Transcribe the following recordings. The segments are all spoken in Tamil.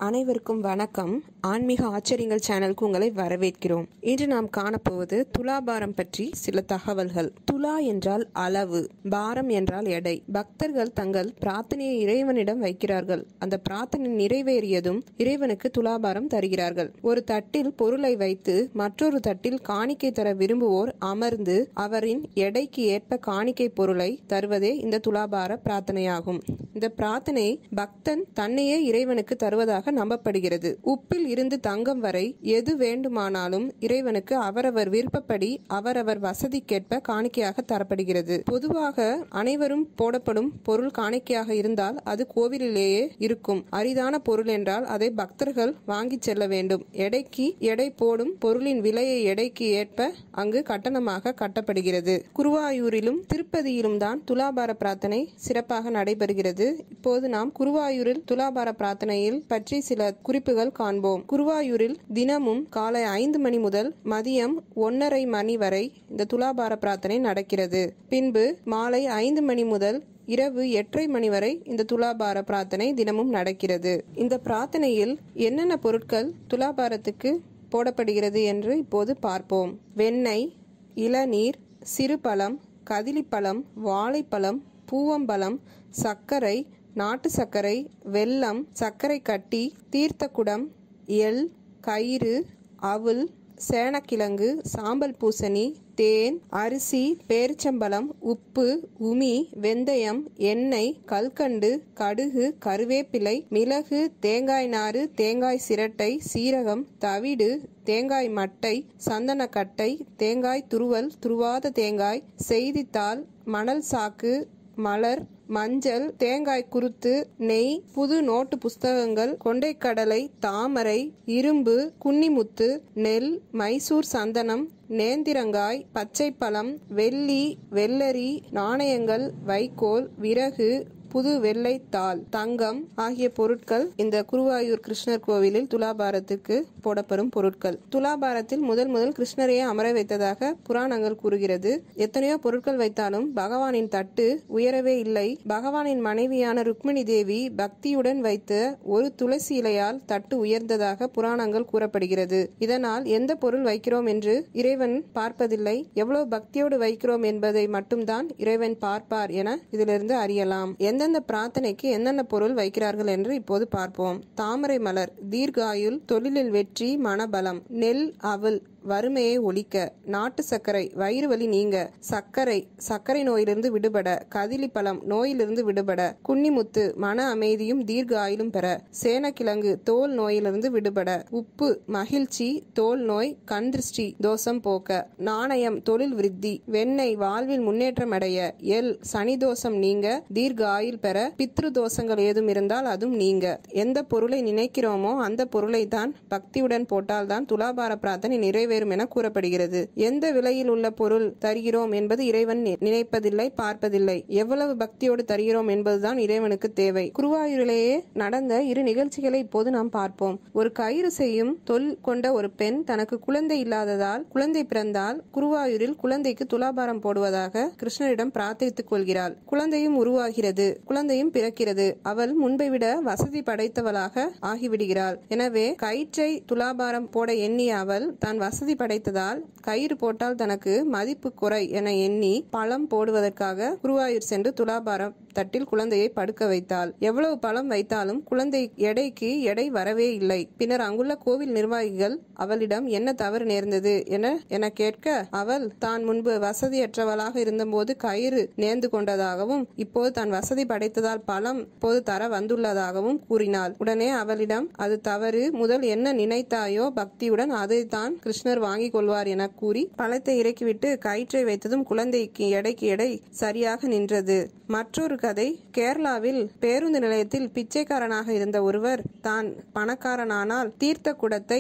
அனைவருக்கும் வணக்கம் ஆன்மீக ஆச்சரியங்கள் சேனலுக்கு உங்களை வரவேற்கிறோம் இன்று நாம் காணப்போவது துலாபாரம் பற்றி சில தகவல்கள் துலா என்றால் அளவு பாரம் என்றால் எடை பக்தர்கள் தங்கள் பிரார்த்தனையை இறைவனிடம் வைக்கிறார்கள் அந்த பிரார்த்தனை நிறைவேறியதும் இறைவனுக்கு துலாபாரம் தருகிறார்கள் ஒரு தட்டில் பொருளை வைத்து மற்றொரு தட்டில் காணிக்கை தர விரும்புவோர் அமர்ந்து அவரின் எடைக்கு ஏற்ப காணிக்கை பொருளை தருவதே இந்த துலாபார பிரார்த்தனையாகும் இந்த பிரார்த்தனை பக்தன் தன்னையே இறைவனுக்கு தருவதாக நம்பப்படுகிறது உப்பில் இருந்து தங்கம் வரை எது வேண்டுமானாலும் இறைவனுக்கு அவரவர் விருப்பப்படி அவரவர் வசதிக்கேற்ப காணிக்கையாக தரப்படுகிறது பொதுவாக அனைவரும் போடப்படும் பொருள் காணிக்கையாக இருந்தால் அது கோவிலிலேயே இருக்கும் அரிதான பொருள் என்றால் அதை பக்தர்கள் வாங்கிச் செல்ல வேண்டும் எடைக்கு எடை போடும் பொருளின் விலையை எடைக்கு ஏற்ப அங்கு கட்டணமாக கட்டப்படுகிறது குருவாயூரிலும் திருப்பதியிலும் தான் துலாபார பிரார்த்தனை சிறப்பாக நடைபெறுகிறது இப்போது நாம் குருவாயூரில் துலாபார பிரார்த்தனையில் பற்றி சில குறிப்புகள் காண்போம் குருவாயூரில் தினமும் காலை ஐந்து மணி முதல் மதியம் ஒன்னரை மணி வரை இந்த துலாபார பிரார்த்தனை நடக்கிறது பின்பு மாலை ஐந்து மணி முதல் இரவு எட்டரை மணி வரை இந்த துலாபார பிரார்த்தனை தினமும் நடக்கிறது இந்த பிரார்த்தனையில் என்னென்ன பொருட்கள் துலாபாரத்துக்கு போடப்படுகிறது என்று இப்போது பார்ப்போம் வெண்ணெய் இளநீர் சிறுபழம் கதிலிப்பழம் வாழைப்பழம் பூவம்பழம் சர்க்கரை நாட்டு சர்க்கரை வெல்லம் சர்க்கரை கட்டி தீர்த்தக்குடம் எள் கயிறு அவுல் சேனக்கிழங்கு சாம்பல் பூசணி தேன் அரிசி பேரிச்சம்பழம் உப்பு உமி வெந்தயம் எண்ணெய் கல்கண்டு கடுகு கருவேப்பிலை மிளகு தேங்காய் நாறு தேங்காய் சிரட்டை சீரகம் தவிடு தேங்காய் மட்டை சந்தனக்கட்டை தேங்காய் துருவல் துருவாத தேங்காய் செய்தித்தாள் மணல் சாக்கு மலர் மஞ்சள் தேங்காய் குருத்து நெய் புது நோட்டு புஸ்தகங்கள் கொண்டைக்கடலை தாமரை இரும்பு குன்னிமுத்து நெல் மைசூர் சந்தனம் நேந்திரங்காய் பச்சைப்பழம் வெள்ளி வெள்ளரி நாணயங்கள் வைக்கோல் விறகு புது வெள்ளை தாள் தங்கம் ஆகிய பொருட்கள் இந்த குருவாயூர் கிருஷ்ணர் கோவிலில் துலாபாரத்துக்கு போடப்படும் பொருட்கள் துலாபாரத்தில் முதல் முதல் கிருஷ்ணரையே அமர வைத்ததாக புராணங்கள் கூறுகிறது எத்தனையோ பொருட்கள் வைத்தாலும் பகவானின் தட்டு உயரவே இல்லை பகவானின் மனைவியான ருக்மிணி தேவி பக்தியுடன் வைத்த ஒரு துளசி இலையால் தட்டு உயர்ந்ததாக புராணங்கள் கூறப்படுகிறது இதனால் எந்த பொருள் வைக்கிறோம் என்று இறைவன் பார்ப்பதில்லை எவ்வளவு பக்தியோடு வைக்கிறோம் என்பதை மட்டும்தான் இறைவன் பார்ப்பார் என இதிலிருந்து அறியலாம் எந்தெந்த பிரார்த்தனைக்கு என்னென்ன பொருள் வைக்கிறார்கள் என்று இப்போது பார்ப்போம் தாமரை மலர் தீர்காயுள் தொழிலில் வெற்றி மனபலம் நெல் அவல் வறுமையை ஒழிக்க நாட்டு சர்க்கரை வயிறு வலி நீங்க சர்க்கரை சர்க்கரை நோயிலிருந்து விடுபட கதிலி பழம் நோயிலிருந்து விடுபட குன்னிமுத்து மன அமைதியும் தீர்க்க ஆயுளும் பெற சேனக்கிழங்கு தோல் நோயிலிருந்து விடுபட உப்பு மகிழ்ச்சி தோல் நோய் கண் திருஷ்டி தோஷம் போக்க நாணயம் தொழில் விருத்தி வெண்ணெய் வாழ்வில் முன்னேற்றம் அடைய எல் சனி தோஷம் நீங்க தீர்க்க ஆயுள் பெற பித்ரு தோஷங்கள் ஏதும் இருந்தால் அதுவும் நீங்க எந்த பொருளை நினைக்கிறோமோ அந்த பொருளை தான் பக்தியுடன் போட்டால்தான் துலாபார பிரார்த்தனை நிறைவே நிறைவேறும் என கூறப்படுகிறது எந்த விலையில் உள்ள பொருள் தருகிறோம் என்பது இறைவன் நினைப்பதில்லை பார்ப்பதில்லை எவ்வளவு பக்தியோடு தருகிறோம் என்பதுதான் இறைவனுக்கு தேவை குருவாயூரிலேயே நடந்த இரு நிகழ்ச்சிகளை இப்போது நாம் பார்ப்போம் ஒரு கயிறு செய்யும் தொல் கொண்ட ஒரு பெண் தனக்கு குழந்தை இல்லாததால் குழந்தை பிறந்தால் குருவாயூரில் குழந்தைக்கு துலாபாரம் போடுவதாக கிருஷ்ணரிடம் பிரார்த்தித்துக் கொள்கிறாள் குழந்தையும் உருவாகிறது குழந்தையும் பிறக்கிறது அவள் முன்பை விட வசதி படைத்தவளாக ஆகிவிடுகிறாள் எனவே கயிற்றை துலாபாரம் போட எண்ணிய அவள் தான் வசதி வசதி படைத்ததால் கயிறு போட்டால் தனக்கு மதிப்பு குறை என எண்ணி பழம் போடுவதற்காக குருவாயூர் சென்று துலாபாரம் தட்டில் குழந்தையை படுக்க வைத்தாள் எவ்வளவு பழம் வைத்தாலும் குழந்தை எடைக்கு எடை வரவே இல்லை பின்னர் அங்குள்ள கோவில் நிர்வாகிகள் அவளிடம் என்ன தவறு நேர்ந்தது என என கேட்க அவள் தான் முன்பு வசதியற்றவளாக இருந்தபோது கயிறு நேர்ந்து கொண்டதாகவும் இப்போது தான் வசதி படைத்ததால் பழம் இப்போது தர வந்துள்ளதாகவும் கூறினாள் உடனே அவளிடம் அது தவறு முதல் என்ன நினைத்தாயோ பக்தியுடன் அதைத்தான் கிருஷ்ணர் வாங்கிக் கொள்வார் என கூறி பழத்தை இறக்கிவிட்டு கயிற்றை வைத்ததும் குழந்தைக்கு எடைக்கு எடை சரியாக நின்றது மற்றொரு கதை கேரளாவில் பேருந்து நிலையத்தில் பிச்சைக்காரனாக இருந்த ஒருவர் தான் பணக்காரனானால் தீர்த்த குடத்தை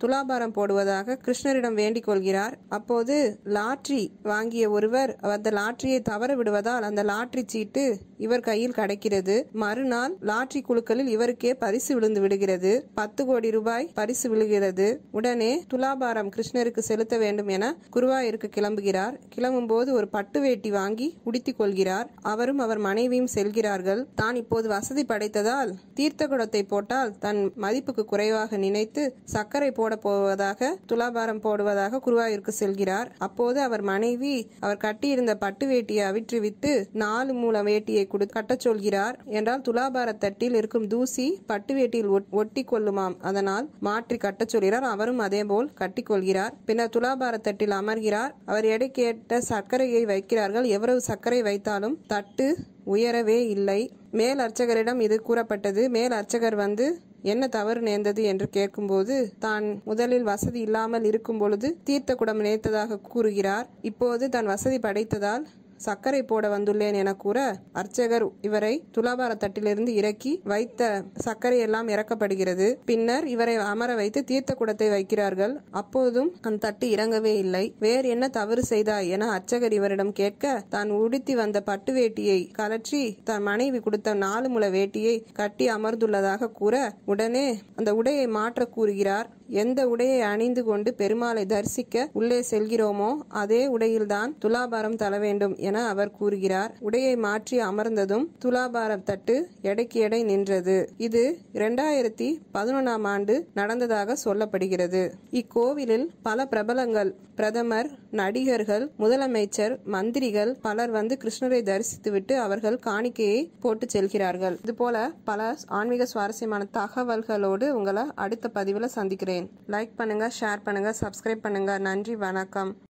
துலாபாரம் போடுவதாக கிருஷ்ணரிடம் வேண்டிக் கொள்கிறார் அப்போது லாட்ரி வாங்கிய ஒருவர் அந்த லாட்டரியை தவற விடுவதால் அந்த லாட்டரி சீட்டு இவர் கையில் கிடைக்கிறது மறுநாள் லாட்டரி குழுக்களில் இவருக்கே பரிசு விழுந்து விடுகிறது பத்து கோடி ரூபாய் பரிசு விழுகிறது உடனே துலாபாரம் கிருஷ்ணருக்கு செலுத்த வேண்டும் என குருவாயூருக்கு கிளம்புகிறார் கிளம்பும் போது ஒரு பட்டு வேட்டி வாங்கி உடுத்திக் கொள்கிறார் அவரும் அவர் மனைவியும் செல்கிறார்கள் தான் இப்போது வசதி படைத்ததால் தீர்த்த குடத்தை போட்டால் தன் மதிப்புக்கு குறைவாக நினைத்து சர்க்கரை போட போவதாக துலாபாரம் போடுவதாக குருவாயூருக்கு செல்கிறார் அப்போது அவர் மனைவி அவர் கட்டியிருந்த பட்டு வேட்டியை அவிற்றுவிட்டு நாலு மூல வேட்டியை கொடு கட்டச் சொல்கிறார் என்றால் துலாபார தட்டில் இருக்கும் தூசி பட்டு வேட்டியில் ஒட்- ஒட்டி கொள்ளுமாம் அதனால் மாற்றி கட்டச் சொல்கிறார் அவரும் அதேபோல் கட்டிக் கொள்கிறார் பின்னர் துலாபார தட்டில் அமர்கிறார் அவர் எடைக்கேட்ட சர்க்கரையை வைக்கிறார்கள் எவ்வளவு சர்க்கரை வைத்தாலும் தட்டு உயரவே இல்லை மேல் அர்ச்சகரிடம் இது கூறப்பட்டது மேல் அர்ச்சகர் வந்து என்ன தவறு நேர்ந்தது என்று கேட்கும்போது தான் முதலில் வசதி இல்லாமல் இருக்கும் பொழுது தீர்த்த குடம் நினைத்ததாக கூறுகிறார் இப்போது தான் வசதி படைத்ததால் சர்க்கரை போட வந்துள்ளேன் என கூற அர்ச்சகர் இவரை துலாபார தட்டிலிருந்து இறக்கி வைத்த சர்க்கரை எல்லாம் இறக்கப்படுகிறது பின்னர் இவரை அமர வைத்து தீர்த்த குடத்தை வைக்கிறார்கள் அப்போதும் அந்த தட்டு இறங்கவே இல்லை வேறு என்ன தவறு செய்தாய் என அர்ச்சகர் இவரிடம் கேட்க தான் உடுத்தி வந்த பட்டு வேட்டியை கலற்றி தன் மனைவி கொடுத்த நாலு முள வேட்டியை கட்டி அமர்ந்துள்ளதாக கூற உடனே அந்த உடையை மாற்ற கூறுகிறார் எந்த உடையை அணிந்து கொண்டு பெருமாளை தரிசிக்க உள்ளே செல்கிறோமோ அதே உடையில்தான் துலாபாரம் தர வேண்டும் என அவர் கூறுகிறார் உடையை மாற்றி அமர்ந்ததும் துலாபாரம் தட்டு எடைக்கு எடை நின்றது இது இரண்டாயிரத்தி பதினொன்றாம் ஆண்டு நடந்ததாக சொல்லப்படுகிறது இக்கோவிலில் பல பிரபலங்கள் பிரதமர் நடிகர்கள் முதலமைச்சர் மந்திரிகள் பலர் வந்து கிருஷ்ணரை தரிசித்துவிட்டு அவர்கள் காணிக்கையை போட்டு செல்கிறார்கள் இதுபோல பல ஆன்மீக சுவாரஸ்யமான தகவல்களோடு உங்களை அடுத்த பதிவில் சந்திக்கிறேன் லைக் பண்ணுங்க ஷேர் பண்ணுங்க சப்ஸ்கிரைப் பண்ணுங்க நன்றி வணக்கம்